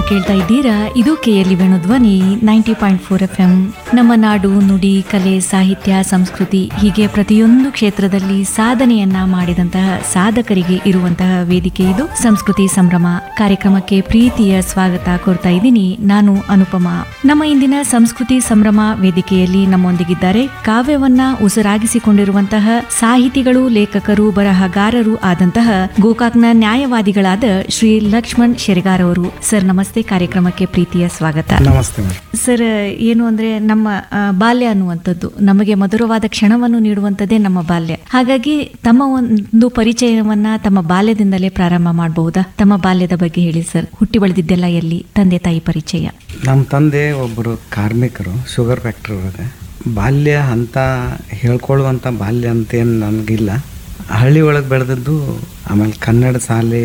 ಕೇಳ್ತಾ ಇದ್ದೀರಾ ಇದು KLE Venudhwani ninety point four FM ಎಂ ನಮ್ಮ ನಾಡು ನುಡಿ ಕಲೆ ಸಾಹಿತ್ಯ ಸಂಸ್ಕೃತಿ ಹೀಗೆ ಪ್ರತಿಯೊಂದು ಕ್ಷೇತ್ರದಲ್ಲಿ ಸಾಧನೆಯನ್ನ ಮಾಡಿದಂತಹ ಸಾಧಕರಿಗೆ ಇರುವಂತಹ ವೇದಿಕೆ ಇದು ಸಂಸ್ಕೃತಿ ಸಂಭ್ರಮ ಕಾರ್ಯಕ್ರಮಕ್ಕೆ ಪ್ರೀತಿಯ ಸ್ವಾಗತ ಕೋರ್ತಾ ಇದ್ದೀನಿ ನಾನು ಅನುಪಮ ನಮ್ಮ ಇಂದಿನ ಸಂಸ್ಕೃತಿ ಸಂಭ್ರಮ ವೇದಿಕೆಯಲ್ಲಿ ನಮ್ಮೊಂದಿಗಿದ್ದಾರೆ ಕಾವ್ಯವನ್ನ ಉಸಿರಾಗಿಸಿಕೊಂಡಿರುವಂತಹ ಸಾಹಿತಿಗಳು ಲೇಖಕರು ಬರಹಗಾರರು ಆದಂತಹ ಗೋಕಾಕ್ನ ನ್ಯಾಯವಾದಿಗಳಾದ ಶ್ರೀ ಲಕ್ಷ್ಮಣ್ ಶೆರಗಾರ್ ಅವರು ಸರ್ ನಮಸ್ತೆ ಕಾರ್ಯಕ್ರಮಕ್ಕೆ ಪ್ರೀತಿಯ ಸ್ವಾಗತ ನಮಸ್ತೆ ಮೇಡಮ್ ಸರ್ ಏನು ಅಂದ್ರೆ ನಮ್ಮ ಆ, ಬಾಲ್ಯ ಅನ್ನುವಂಥದ್ದು ನಮಗೆ ಮಧುರವಾದ ಕ್ಷಣವನ್ನು ನೀಡುವಂಥದ್ದೇ ನಮ್ಮ ಬಾಲ್ಯ ಹಾಗಾಗಿ ತಮ್ಮ ಒಂದು ಪರಿಚಯವನ್ನ ತಮ್ಮ ಬಾಲ್ಯದಿಂದಲೇ ಪ್ರಾರಂಭ ಮಾಡಬಹುದಾ ತಮ್ಮ ಬಾಲ್ಯದ ಬಗ್ಗೆ ಹೇಳಿ ಸರ್ ಹುಟ್ಟಿ ಬೆಳೆದಿದ್ದೆಲ್ಲ ಎಲ್ಲಿ ತಂದೆ ತಾಯಿ ಪರಿಚಯ ನಮ್ಮ ತಂದೆ ಒಬ್ಬರು ಕಾರ್ಮಿಕರು ಶುಗರ್ ಫ್ಯಾಕ್ಟ್ರಿ ಒಳಗೆ ಬಾಲ್ಯ ಅಂತ ಹೇಳ್ಕೊಳ್ಳುವಂಥ ಬಾಲ್ಯ ಅಂತೇನು ನನಗಿಲ್ಲ ಹಳ್ಳಿ ಒಳಗೆ ಬೆಳೆದದ್ದು ಆಮೇಲೆ ಕನ್ನಡ ಶಾಲೆ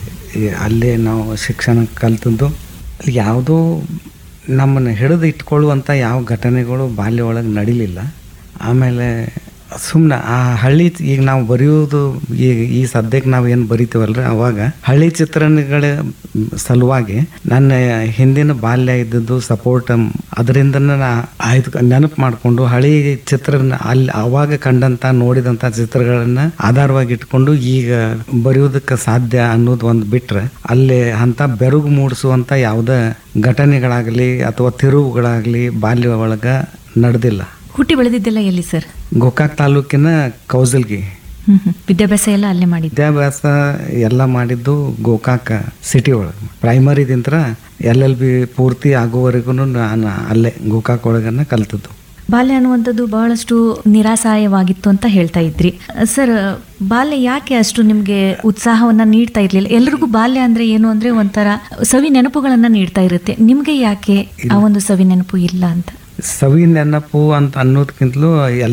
ಈ ಅಲ್ಲೇ ನಾವು ಶಿಕ್ಷಣ ಕಲ್ತದ್ದು ಅಲ್ಲಿ ಯಾವುದೋ ನಮ್ಮನ್ನು ಹಿಡಿದು ಇಟ್ಕೊಳ್ಳುವಂಥ ಯಾವ ಘಟನೆಗಳು ಬಾಲ್ಯ ಒಳಗೆ ನಡಿಲಿಲ್ಲ ಆಮೇಲೆ ಸುಮ್ಮನೆ ಆ ಹಳ್ಳಿ ಈಗ ನಾವು ಬರೆಯೋದು ಈಗ ಈ ಸದ್ಯಕ್ಕೆ ನಾವು ಏನು ಬರಿತೀವಲ್ರಿ ಅವಾಗ ಹಳ್ಳಿ ಚಿತ್ರಣಗಳ ಸಲುವಾಗಿ ನನ್ನ ಹಿಂದಿನ ಬಾಲ್ಯ ಇದ್ದದ್ದು ಸಪೋರ್ಟ್ ಅದರಿಂದನೇ ನಾ ಆಯ್ತು ನೆನಪು ಮಾಡಿಕೊಂಡು ಹಳಿ ಚಿತ್ರನ ಅಲ್ಲಿ ಅವಾಗ ಕಂಡಂತ ನೋಡಿದಂಥ ಚಿತ್ರಗಳನ್ನ ಆಧಾರವಾಗಿ ಇಟ್ಕೊಂಡು ಈಗ ಬರೆಯೋದಕ್ಕೆ ಸಾಧ್ಯ ಅನ್ನೋದು ಒಂದು ಬಿಟ್ರೆ ಅಲ್ಲಿ ಅಂತ ಬೆರುಗು ಮೂಡಿಸುವಂಥ ಯಾವುದೇ ಘಟನೆಗಳಾಗಲಿ ಅಥವಾ ತಿರುವುಗಳಾಗಲಿ ಬಾಲ್ಯ ಒಳಗೆ ನಡೆದಿಲ್ಲ ಹುಟ್ಟಿ ಬೆಳೆದಿದ್ದೆಲ್ಲ ಎಲ್ಲಿ ಸರ್ ಗೋಕಾಕ್ ತಾಲೂಕಿನ ಕೌಸಲ್ಗಿ ಹ್ಮ್ ಹ್ಮ್. ವಿದ್ಯಾಭ್ಯಾಸ ಎಲ್ಲ ಅಲ್ಲೇ ಮಾಡಿದ್ದು ವಿದ್ಯಾಭ್ಯಾಸ ಎಲ್ಲ ಮಾಡಿದ್ದು ಗೋಕಾಕ ಸಿಟಿ ಒಳಗೆ ಪ್ರೈಮರಿದಿಂತ್ರ ಎಲ್ ಎಲ್ ಬಿ ಪೂರ್ತಿ ಆಗುವವರೆಗೂ ನಾನು ಅಲ್ಲೇ ಗೋಕಾಕ್ ಒಳಗನ್ನ ಕಲ್ತದ್ದು ಬಾಲ್ಯ ಅನ್ನುವಂಥದ್ದು ಬಹಳಷ್ಟು ನಿರಾಸಾಯವಾಗಿತ್ತು ಅಂತ ಹೇಳ್ತಾ ಇದ್ರಿ ಸರ್ ಬಾಲ್ಯ ಯಾಕೆ ಅಷ್ಟು ನಿಮ್ಗೆ ಉತ್ಸಾಹವನ್ನ ನೀಡ್ತಾ ಇರ್ಲಿಲ್ಲ ಎಲ್ರಿಗೂ ಬಾಲ್ಯ ಅಂದ್ರೆ ಏನು ಅಂದ್ರೆ ಒಂಥರ ಸವಿ ನೆನಪುಗಳನ್ನ ನೀಡ್ತಾ ಇರುತ್ತೆ ನಿಮ್ಗೆ ಯಾಕೆ ಆ ಒಂದು ಸವಿ ನೆನಪು ಇಲ್ಲ ಅಂತ ಸವಿ ನೆನಪು ಅಂತ ಅನ್ನೋದಕ್ಕಿಂತಲೂ